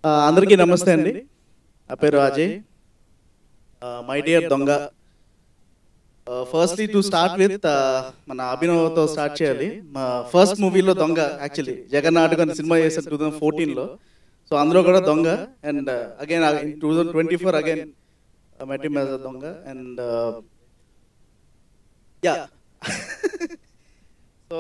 ఆ, అందరికీ నమస్తే అండి నా పేరు అజయ్ మై డియర్ దొంగ ఫస్ట్లీ టు స్టార్ట్ విత్ మన అభినవ్తో స్టార్ట్ చేయాలి మా ఫస్ట్ మూవీలో దొంగ యాక్చువల్లీ జగన్నాటకు అని సినిమా చేశారు టూ థౌసండ్ ఫోర్టీన్లో సో అందులో కూడా దొంగ and again two thousand twenty four again మెట్టి మెజ దొంగ and yeah so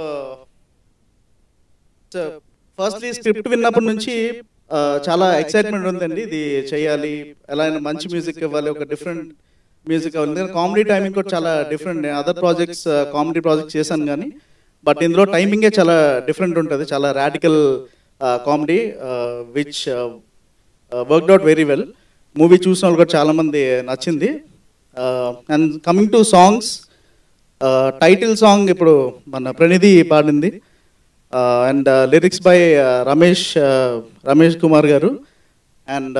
so firstly script విన్నప్పటి నుంచి ఆ, చాలా ఎక్సైట్మెంట్ ఉందండి ఇది చేయాలి ఎలా అయినా మంచి మ్యూజిక్ ఇవ్వాలి ఒక డిఫరెంట్ మ్యూజిక్ ఇవ్వాలి ఎందుకంటే కామెడీ టైమింగ్ కూడా చాలా different other projects comedy projects చేశాను కానీ బట్ ఇందులో టైమింగే చాలా డిఫరెంట్ ఉంటుంది చాలా radical comedy which worked out very well movie చూసిన వాళ్ళు కూడా చాలా మంది నచ్చింది and coming to songs title song ఇప్పుడు మన ప్రణిధి పాడింది and lyrics by Ramesh Ramesh Kumar garu and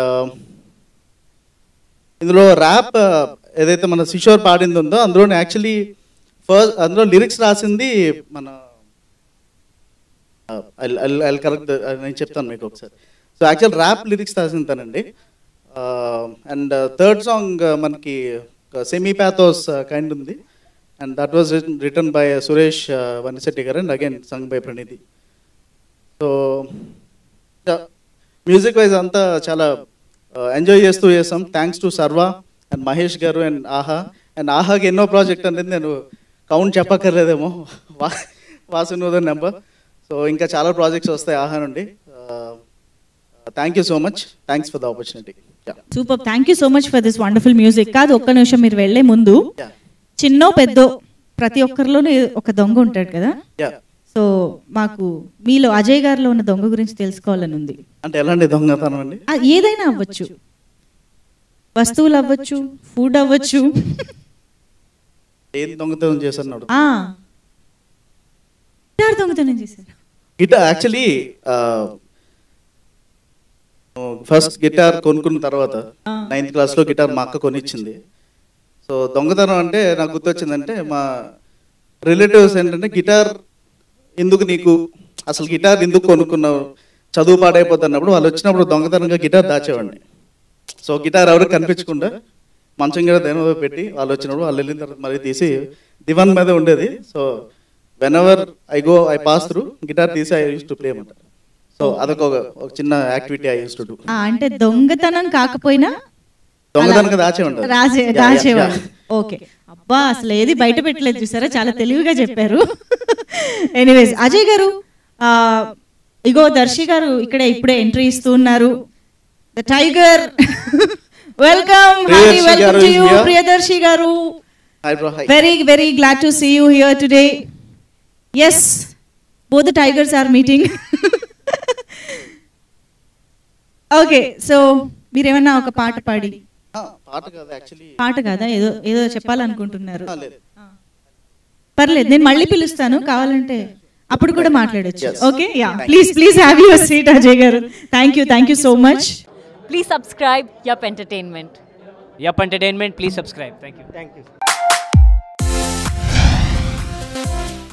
ఇందులో ర్యాప్ ఏదైతే మన కిషోర్ పాడింది ఉందో అందులో యాక్చువల్లీ ఫస్ట్ అందులో లిరిక్స్ రాసింది మన ఐ కరెక్ట్ నేను చెప్తాను మీకు ఒకసారి సో యాక్చువల్ ర్యాప్ లిరిక్స్ రాసింది తనండి అండ్ థర్డ్ సాంగ్ మనకి సెమీ ప్యాథోస్ కైండ్ ఉంది and that was written by Suresh Vanishetti garu and again sung by Praneeti so music wise అంతా చాలా ఎంజాయ్ చేస్తూ చేసాం thanks to Sarva and Mahesh garu and ఆహా అండ్ ఆహాకి ఎన్నో ప్రాజెక్ట్ అనేది నేను కౌంట్ చెప్పక్కర్లేదేమో వా వాసునోదన్ నెంబర్ సో ఇంకా చాలా ప్రాజెక్ట్స్ వస్తాయి ఆహా నుండి thank you so much thanks for the opportunity super thank you so much for this wonderful music కాదు ఒక్క నిమిషం మీరు వెళ్లే ముందు యా చిన్నో పెద్దో ప్రతి ఒక్కరిలోనూ ఒక దొంగ ఉంటాడు కదా యా సో మాకు మీలో అజయ్ గారిలో ఉన్న దొంగ గురించి తెలుసుకోవాలని ఉంది అంటే ఎలాంటి దొంగతనం అండి ఆ, ఏదైనా అవ్వచ్చు వస్తువులు అవ్వచ్చు ఫుడ్ అవ్వచ్చు ఏం దొంగతనం చేశారు ఆ గిటార్ దొంగతనం చేశారు గిటార్ యాక్చువల్లీ ఫస్ట్ గిటార్ కొనుక్కున్న తర్వాత నైన్త్ క్లాస్లో గిటార్ మా అక్క కొనిచ్చింది సో దొంగతనం అంటే నాకు గుర్తొచ్చిందంటే మా రిలేటివ్స్ ఏంటంటే గిటార్ ఎందుకు నీకు అసలు గిటార్ ఎందుకు కొనుక్కున్నావు చదువు పాడైపోతుంది అన్నప్పుడు వాళ్ళు వచ్చినప్పుడు దొంగతనంగా గిటార్ దాచేవాడిని సో గిటార్ ఎవరికి కనిపించకుండా మంచం కూడా దేని మీద పెట్టి వాళ్ళు వచ్చినప్పుడు వాళ్ళు వెళ్ళిన తర్వాత మళ్ళీ తీసి దివాన్ మీద ఉండేది so whenever I go I pass through guitar తీసి ఐ యూస్ టు ప్లే అనమాట సో అదొక ఒక- ఒక చిన్న activity I used to do ఆ, అంటే దొంగతనం కాకపోయినా దొంగతనంగా దాచే ఉంటారు రాసే Yeah, yeah, దాచేవాళ్ళు yeah. ఓకే అబ్బా అసలు ఏది బయట పెట్టలేదు చూసారా చాలా తెలివిగా చెప్పారు ఎనీవేస్ అజయ్ గారు ఆ, ఇగో దర్శి గారు ఇక్కడే ఇప్పుడే ఎంట్రీ ఇస్తూ ఉన్నారు the tiger welcome Priyadarshi welcome garu to is you here. Priyadarshi garu Hi, bro. Hi. Very very glad to see you here today as both tigers are meeting okay so మీరేమన్నా ఒక పాట పాడి ఆ, పాట కాదు యాక్చువల్లీ పాట కాదా ఏదో ఏదో చెప్పాలనుకుంటున్నారు లేదు పర్లేదు నేను మళ్ళీ పిలుస్తాను కావాలంటే అప్పుడు కూడా మాట్లాడొచ్చు Yes. Okay ya please please have your seat Ajay garu thank you thank you so much Please subscribe Yup Entertainment. Yup Entertainment, please subscribe. Thank you. Thank you.